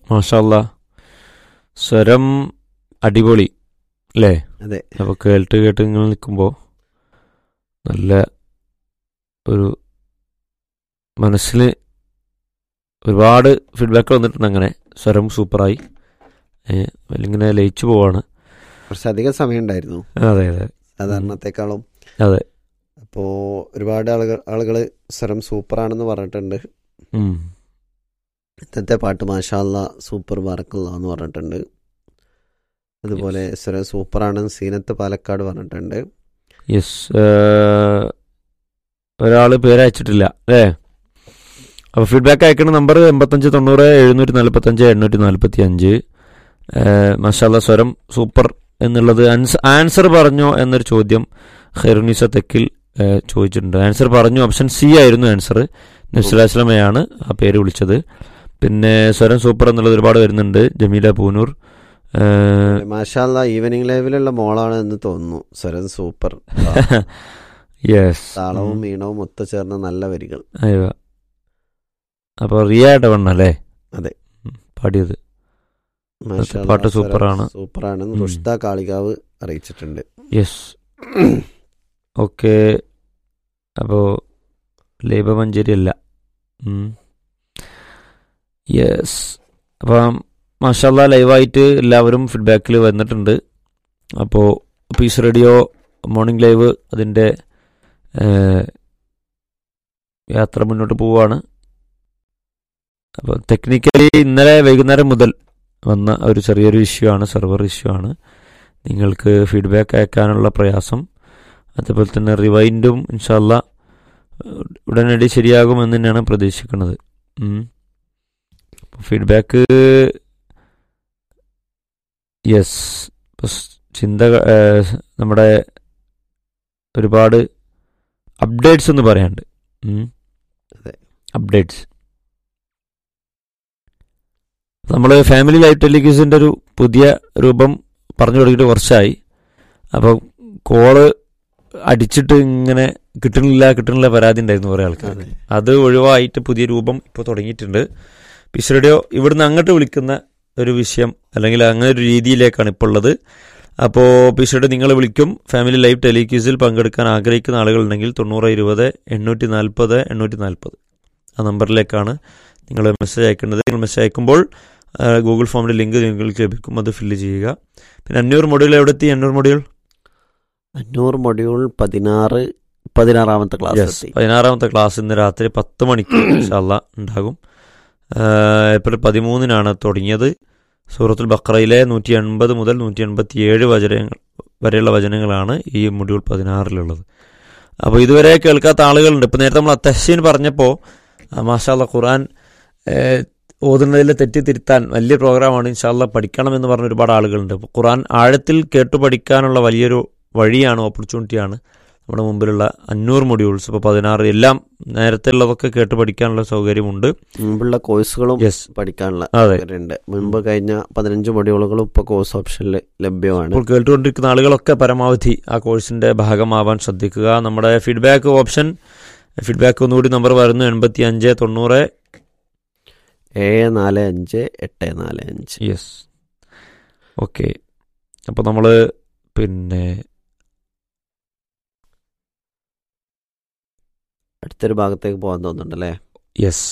മാഷല്ല സ്വരം അടിപൊളി അല്ലേ അതെ അപ്പോൾ കേട്ട് കേട്ട് ഇങ്ങനെ നിൽക്കുമ്പോൾ നല്ല ഒരു മനസ്സിൽ ഒരുപാട് ഫീഡ്ബാക്ക് വന്നിട്ടുണ്ട് അങ്ങനെ സ്വരം സൂപ്പറായി ഏഹ് ഇങ്ങനെ ലയിച്ചു പോവാണ് കുറച്ചധികം സമയം ഉണ്ടായിരുന്നു അതെ അതെ സാധാരണത്തെക്കാളും അതെ അപ്പോൾ ഒരുപാട് ആളുകൾ ആളുകൾ സ്വരം സൂപ്പറാണെന്ന് പറഞ്ഞിട്ടുണ്ട് ഉം. ഇന്നത്തെ പാട്ട് മാഷാല്ല സൂപ്പർ ബാറക്കല്ല എന്ന് പറഞ്ഞിട്ടുണ്ട് അതുപോലെ സ്വരം സൂപ്പറാണെന്ന് സീനത്ത് പാലക്കാട് പറഞ്ഞിട്ടുണ്ട് യെസ് ഒരാൾ പേര് അയച്ചിട്ടില്ല അല്ലേ അപ്പോൾ ഫീഡ്ബാക്ക് അയക്കുന്ന നമ്പർ എൺപത്തഞ്ച് തൊണ്ണൂറ് എഴുന്നൂറ്റി നാൽപ്പത്തഞ്ച് എണ്ണൂറ്റി നാൽപ്പത്തി അഞ്ച് മഷാല സ്വരം സൂപ്പർ എന്നുള്ളത് ആൻസർ പറഞ്ഞോ എന്നൊരു ചോദ്യം ഖൈറുനിസ തെക്കിൽ ഏഹ്, ചോദിച്ചിട്ടുണ്ട് ആൻസർ പറഞ്ഞു ഓപ്ഷൻ സി ആയിരുന്നു ആൻസർ നബ്സുലാസ്ലമയാണ് ആ പേര് വിളിച്ചത് പിന്നെ സ്വരം സൂപ്പർ എന്നുള്ളത് ഒരുപാട് വരുന്നുണ്ട് ജമീല പൂനൂർ ഏഹ്, മാഷാല്ല ഈവനിങ് ലൈവിലുള്ള മോളാണ് എന്ന് തോന്നുന്നു സ്വരം സൂപ്പർ യെസ് താളവും ഈണവും ഒത്തുചേർന്ന നല്ല വരികൾ അയ്യോ അപ്പോൾ റിയ ഇടവണ്ണ അല്ലേ അതെ. ഉം, പാടിയത് മാഷാ പാട്ട് അല്ലാ, സ്വരം സൂപ്പറാണ്. സൂപ്പറാണെന്ന് ഉം. റുഷ്ത കാളികാവ് അറിയിച്ചിട്ടുണ്ട് യെസ് ഓക്കെ അപ്പോൾ ലേപമഞ്ചേരി അല്ല യെസ് അപ്പം മാഷല്ല ലൈവായിട്ട് എല്ലാവരും ഫീഡ്ബാക്കിൽ വന്നിട്ടുണ്ട് അപ്പോൾ പീസ് റേഡിയോ മോർണിംഗ് ലൈവ് അതിൻ്റെ ഏഹ്, യാത്ര മുന്നോട്ട് പോവുകയാണ് അപ്പോൾ ടെക്നിക്കലി ഇന്നലെ വൈകുന്നേരം മുതൽ വന്ന ഒരു ചെറിയൊരു ഇഷ്യൂ ആണ് സെർവർ ഇഷ്യൂ ആണ് നിങ്ങൾക്ക് ഫീഡ്ബാക്ക് അയക്കാനുള്ള പ്രയാസം അതുപോലെ തന്നെ റിവൈൻഡും ഇൻഷാല്ല ഉടനടി ശരിയാകുമെന്ന് തന്നെയാണ് പ്രതീക്ഷിക്കുന്നത് ഫീഡ്ബാക്ക് യെസ് ചിന്ത ഏഹ്, നമ്മുടെ ഒരുപാട് അപ്ഡേറ്റ്സ് എന്ന് പറയാനുണ്ട് അതെ. അപ്ഡേറ്റ്സ് നമ്മൾ ഫാമിലി ലൈഫ് ടെലിവിഷൻ്റെ ഒരു പുതിയ രൂപം പറഞ്ഞു തുടങ്ങിയിട്ട് കുറച്ചായി അപ്പോൾ കോള് അടിച്ചിട്ട് ഇങ്ങനെ കിട്ടണില്ല കിട്ടണില്ല പരാതി ഉണ്ടായിരുന്നു കുറേ ആൾക്കാർ അതെ. അത് ഒഴിവായിട്ട് പുതിയ രൂപം ഇപ്പോൾ തുടങ്ങിയിട്ടുണ്ട് പിസ് റേഡിയോ ഇവിടുന്ന് അങ്ങോട്ട് വിളിക്കുന്ന ഒരു വിഷയം അല്ലെങ്കിൽ അങ്ങനെ ഒരു രീതിയിലേക്കാണ് ഇപ്പോൾ ഉള്ളത് അപ്പോൾ പിസ് റേഡിയോ നിങ്ങൾ വിളിക്കും ഫാമിലി ലൈവ് ടെലിക്യൂസിൽ പങ്കെടുക്കാൻ ആഗ്രഹിക്കുന്ന ആളുകളുണ്ടെങ്കിൽ തൊണ്ണൂറ് ഇരുപത് എണ്ണൂറ്റി നാൽപ്പത് എണ്ണൂറ്റി നാൽപ്പത് ആ നമ്പറിലേക്കാണ് നിങ്ങൾ മെസ്സേജ് അയക്കേണ്ടത് നിങ്ങൾ മെസ്സേജ് അയക്കുമ്പോൾ ആ, ഗൂഗിൾ ഫോമിൻ്റെ ലിങ്ക് നിങ്ങൾക്ക് ലഭിക്കും അത് ഫില്ല് ചെയ്യുക പിന്നെ അഞ്ഞൂറ് മൊഡ്യൂൾ എവിടെ എത്തി അഞ്ഞൂറ് മൊഡ്യൂൾ അഞ്ഞൂറ് മൊഡ്യൂൾ പതിനാറ് പതിനാറാമത്തെ ക്ലാസ് യെസ് എത്തി പതിനാറാമത്തെ ക്ലാസ് ഇന്ന് രാത്രി പത്ത് മണിക്ക് ഇൻഷാല്ല ഉണ്ടാകും ആഹ് ഏപ്രിൽ പതിമൂന്നിനാണ് തുടങ്ങിയത് സൂറത്തുൽ ബക്രയിലെ നൂറ്റി എൺപത് മുതൽ നൂറ്റി എൺപത്തി ഏഴ് വചനങ്ങൾ വരെയുള്ള വചനങ്ങളാണ് ഈ മൊഡ്യൂൾ പതിനാറിലുള്ളത് അപ്പോൾ ഇതുവരെ കേൾക്കാത്ത ആളുകളുണ്ട് ഇപ്പം നേരത്തെ നമ്മൾ അത്തശ്ശീൻ പറഞ്ഞപ്പോൾ മാഷാല്ല ഖുർആൻ ഏഹ്, ഓതുന്നതിൽ തെറ്റി തിരുത്താൻ വലിയ പ്രോഗ്രാമാണ് ഇൻഷാല്ല പഠിക്കണം എന്ന് പറഞ്ഞ ഒരുപാട് ആളുകളുണ്ട് അപ്പോൾ ഖുർആൻ ആഴത്തിൽ കേട്ടു പഠിക്കാനുള്ള വലിയൊരു വഴിയാണ് ഓപ്പർച്യൂണിറ്റിയാണ് നമ്മുടെ മുമ്പിലുള്ള അഞ്ഞൂറ് മൊഡ്യൂൾസ് ഇപ്പോൾ പതിനാറ് എല്ലാം നേരത്തെ ഉള്ളതൊക്കെ കേട്ട് പഠിക്കാനുള്ള സൗകര്യമുണ്ട് മുമ്പുള്ള കോഴ്സുകളും യെസ് പഠിക്കാനുള്ള അതെ ഉണ്ട് മുമ്പ് കഴിഞ്ഞ പതിനഞ്ച് മൊഡ്യൂളുകളും ഇപ്പോൾ കോഴ്സ് ഓപ്ഷനിൽ ലഭ്യമാണ് ഇപ്പോൾ കേട്ടുകൊണ്ടിരിക്കുന്ന ആളുകളൊക്കെ പരമാവധി ആ കോഴ്സിന്റെ ഭാഗമാവാൻ ശ്രദ്ധിക്കുക നമ്മുടെ ഫീഡ്ബാക്ക് ഓപ്ഷൻ ഫീഡ്ബാക്ക് ഒന്നുകൂടി നമ്പർ വരുന്നു എൺപത്തി അഞ്ച് തൊണ്ണൂറ് ഏഴ് നാല് അഞ്ച് എട്ട് നാല് അഞ്ച് യെസ് ഓക്കെ അപ്പോൾ നമ്മൾ പിന്നെ അടുത്തൊരു ഭാഗത്തേക്ക് പോകാൻ തോന്നുന്നുണ്ടല്ലേ യെസ്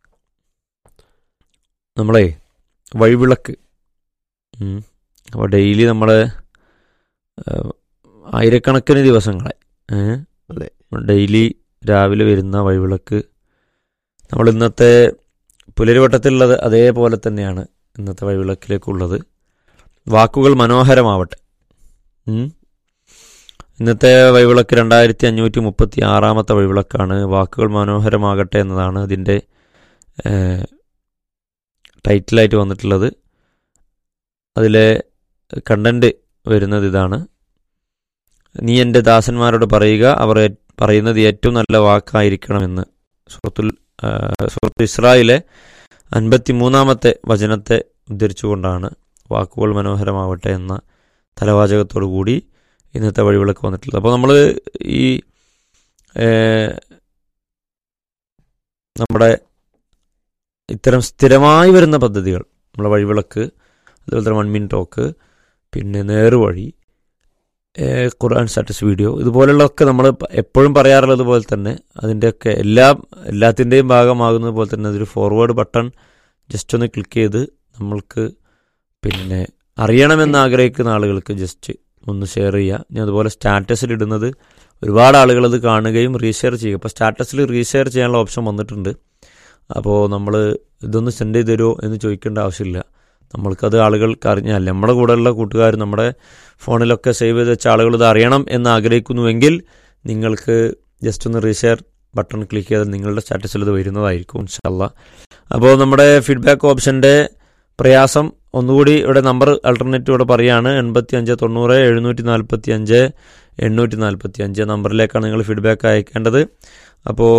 നമ്മളെ വഴിവിളക്ക് ഉം. അപ്പോൾ ഡെയിലി നമ്മൾ ആയിരക്കണക്കിന് ദിവസങ്ങളായി ഏ? അതെ. ഡെയിലി രാവിലെ വരുന്ന വഴിവിളക്ക് നമ്മൾ ഇന്നത്തെ പുലരിവട്ടത്തിലുള്ളത് അതേപോലെ തന്നെയാണ് ഇന്നത്തെ വഴിവിളക്കിലേക്കുള്ളത് വാക്കുകൾ മനോഹരമാവട്ടെ ഉം. ഇന്നത്തെ വഴിവിളക്ക് രണ്ടായിരത്തി അഞ്ഞൂറ്റി മുപ്പത്തി ആറാമത്തെ വഴിവിളക്കാണ് വാക്കുകൾ മനോഹരമാകട്ടെ എന്നതാണ് അതിൻ്റെ ഏഹ്, ടൈറ്റിലായിട്ട് വന്നിട്ടുള്ളത് അതിലെ കണ്ടന്റ് വരുന്നത് ഇതാണ് നീ എൻ്റെ ദാസന്മാരോട് പറയുക അവർ ഏ- പറയുന്നത് ഏറ്റവും നല്ല വാക്കായിരിക്കണമെന്ന് സുഹൃത്തുൽ സുഹൃത്ത് ഇസ്രായിലെ അൻപത്തി മൂന്നാമത്തെ വചനത്തെ ഉദ്ധരിച്ചുകൊണ്ടാണ് വാക്കുകൾ മനോഹരമാവട്ടെ എന്ന തലവാചകത്തോടു കൂടി ഇന്നത്തെ വഴിവിളക്ക് വന്നിട്ടുള്ളത് അപ്പോൾ നമ്മൾ ഈ ഏഹ്, നമ്മുടെ ഇത്തരം സ്ഥിരമായി വരുന്ന പദ്ധതികൾ നമ്മളെ വഴിവിളക്ക് അതുപോലെ തന്നെ വൺ മിൻ ടോക്ക് പിന്നെ നേർവഴി ഏഹ് ഖുർആൻ സ്റ്റാറ്റസ് വീഡിയോ ഇതുപോലുള്ളതൊക്കെ നമ്മൾ എപ്പോഴും പറയാറുള്ളത് പോലെ തന്നെ അതിൻ്റെയൊക്കെ എല്ലാ എല്ലാത്തിൻ്റെയും ഭാഗമാകുന്നത് പോലെ തന്നെ അതൊരു ഫോർവേഡ് ബട്ടൺ ജസ്റ്റ് ഒന്ന് ക്ലിക്ക് ചെയ്ത് നമ്മൾക്ക് പിന്നെ അറിയണമെന്ന് ആഗ്രഹിക്കുന്ന ആളുകൾക്ക് ജസ്റ്റ് ഒന്ന് ഷെയർ ചെയ്യുക ഇനി അതുപോലെ സ്റ്റാറ്റസിൽ ഇടുന്നത് ഒരുപാട് ആളുകൾ അത് കാണുകയും റീഷെയർ ചെയ്യുക അപ്പോൾ സ്റ്റാറ്റസിൽ റീഷെയർ ചെയ്യാനുള്ള ഓപ്ഷൻ വന്നിട്ടുണ്ട് അപ്പോൾ നമ്മൾ ഇതൊന്ന് സെൻഡ് ചെയ്ത് തരുമോ എന്ന് ചോദിക്കേണ്ട ആവശ്യമില്ല നമ്മൾക്കത് ആളുകൾക്ക് അറിഞ്ഞാൽ നമ്മുടെ കൂടെയുള്ള കൂട്ടുകാർ നമ്മുടെ ഫോണിലൊക്കെ സേവ് ചെയ്ത് വെച്ച ആളുകൾ ഇത് അറിയണം എന്ന് ആഗ്രഹിക്കുന്നുവെങ്കിൽ നിങ്ങൾക്ക് ജസ്റ്റ് ഒന്ന് റീഷെയർ ബട്ടൺ ക്ലിക്ക് ചെയ്താൽ നിങ്ങളുടെ സ്റ്റാറ്റസിൽ ഇത് വരുന്നതായിരിക്കും ഇൻഷല്ല അപ്പോൾ നമ്മുടെ ഫീഡ്ബാക്ക് ഓപ്ഷൻ്റെ പ്രയാസം ഒന്നുകൂടി ഇവിടെ നമ്പർ അൾട്ടർനേറ്റീവ് ഇവിടെ പറയാണ് എൺപത്തി അഞ്ച് തൊണ്ണൂറ് എഴുന്നൂറ്റി നാൽപ്പത്തി അഞ്ച് എണ്ണൂറ്റി നാൽപ്പത്തി അഞ്ച് നമ്പറിലേക്കാണ് നിങ്ങൾ ഫീഡ്ബാക്ക് അയക്കേണ്ടത് അപ്പോൾ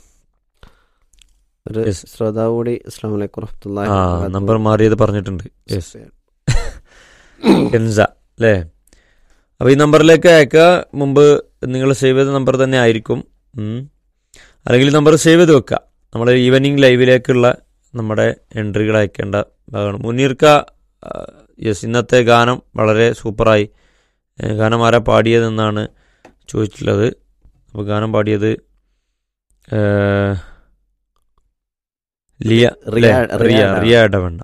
ഒരു Yes. ശ്രോതാവ് കൂടി അസ്സാം വലൈക്കും വറഹ്മത്തുള്ളാഹി ആ വബറകാതുഹു. നമ്പർ മാറിയത് പറഞ്ഞിട്ടുണ്ട് യെസ് കെൻസ അല്ലേ അപ്പോൾ ഈ നമ്പറിലേക്ക് അയക്കുക മുമ്പ് നിങ്ങൾ സേവ് ചെയ്ത നമ്പർ തന്നെ ആയിരിക്കും ഉം. അല്ലെങ്കിൽ നമ്പർ സേവ് ചെയ്ത് വെക്കുക നമ്മൾ ഈവനിങ് ലൈവിലേക്കുള്ള നമ്മുടെ എൻട്രികൾ അയക്കേണ്ട ഭാഗമാണ് മുനീർക്ക യെസ് ഇന്നത്തെ ഗാനം വളരെ സൂപ്പറായി ഏ, ഗാനം ആരാ പാടിയതെന്നാണ് ചോദിച്ചിട്ടുള്ളത് അപ്പോൾ ഗാനം പാടിയത് ഏ, ലിയ റിയ അല്ലേ? റിയ റിയ ഇടവേണ്ട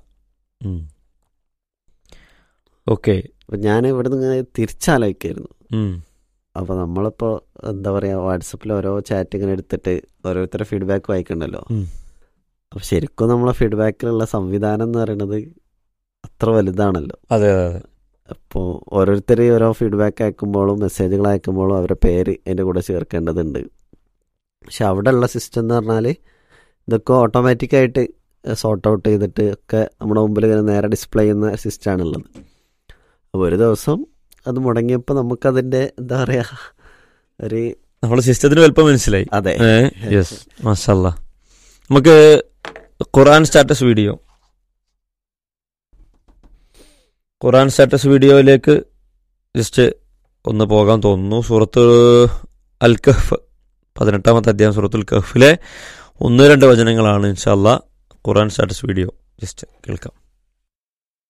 ഓക്കെ അപ്പൊ ഞാൻ ഇവിടുന്ന് ഇങ്ങനെ തിരിച്ചാലോചിക്കായിരുന്നു അപ്പൊ നമ്മളിപ്പോ എന്താ പറയാ വാട്സപ്പിൽ ഓരോ ചാറ്റ് ഇങ്ങനെ എടുത്തിട്ട് ഓരോരുത്തരുടെ ഫീഡ്ബാക്ക് വായിക്കണ്ടല്ലോ ഉം. അപ്പൊ ശരിക്കും നമ്മളെ ഫീഡ്ബാക്കിലുള്ള സംവിധാനം എന്ന് പറയുന്നത് അത്ര വലുതാണല്ലോ അതെ അതെ അതെ അപ്പോൾ ഓരോരുത്തർ ഓരോ ഫീഡ്ബാക്ക് അയക്കുമ്പോഴും മെസ്സേജുകൾ അയക്കുമ്പോഴും അവരുടെ പേര് അതിൻ്റെ കൂടെ ചേർക്കേണ്ടതുണ്ട് പക്ഷെ അവിടെ ഉള്ള സിസ്റ്റം എന്ന് പറഞ്ഞാൽ ഇതൊക്കെ ഓട്ടോമാറ്റിക്കായിട്ട് സോർട്ട് ഔട്ട് ചെയ്തിട്ട് ഒക്കെ നമ്മുടെ മുമ്പിൽ ഇങ്ങനെ നേരെ ഡിസ്പ്ലേ ചെയ്യുന്ന സിസ്റ്റമാണുള്ളത് അപ്പോൾ ഒരു ദിവസം അത് മുടങ്ങിയപ്പോൾ നമുക്കതിൻ്റെ എന്താ പറയുക ഒരു നമ്മളെ സിസ്റ്റത്തിന് വലുപ്പം മനസ്സിലായി അതെ യെസ് മഷല്ല നമുക്ക് ഖുറാൻ സ്റ്റാറ്റസ് വീഡിയോ ഖുറാൻ സ്റ്റാറ്റസ് വീഡിയോയിലേക്ക് ജസ്റ്റ് ഒന്ന് പോകാൻ തോന്നുന്നു സൂറത്ത് അൽ കഹ്ഫ് പതിനെട്ടാമത്തെ അധ്യായം സൂറത്തുൽ കഹ്ഫിലെ ഒന്ന് രണ്ട് വചനങ്ങളാണ് ഇൻഷാല്ല ഖുറാൻ സ്റ്റാറ്റസ് വീഡിയോ ജസ്റ്റ് കേൾക്കാം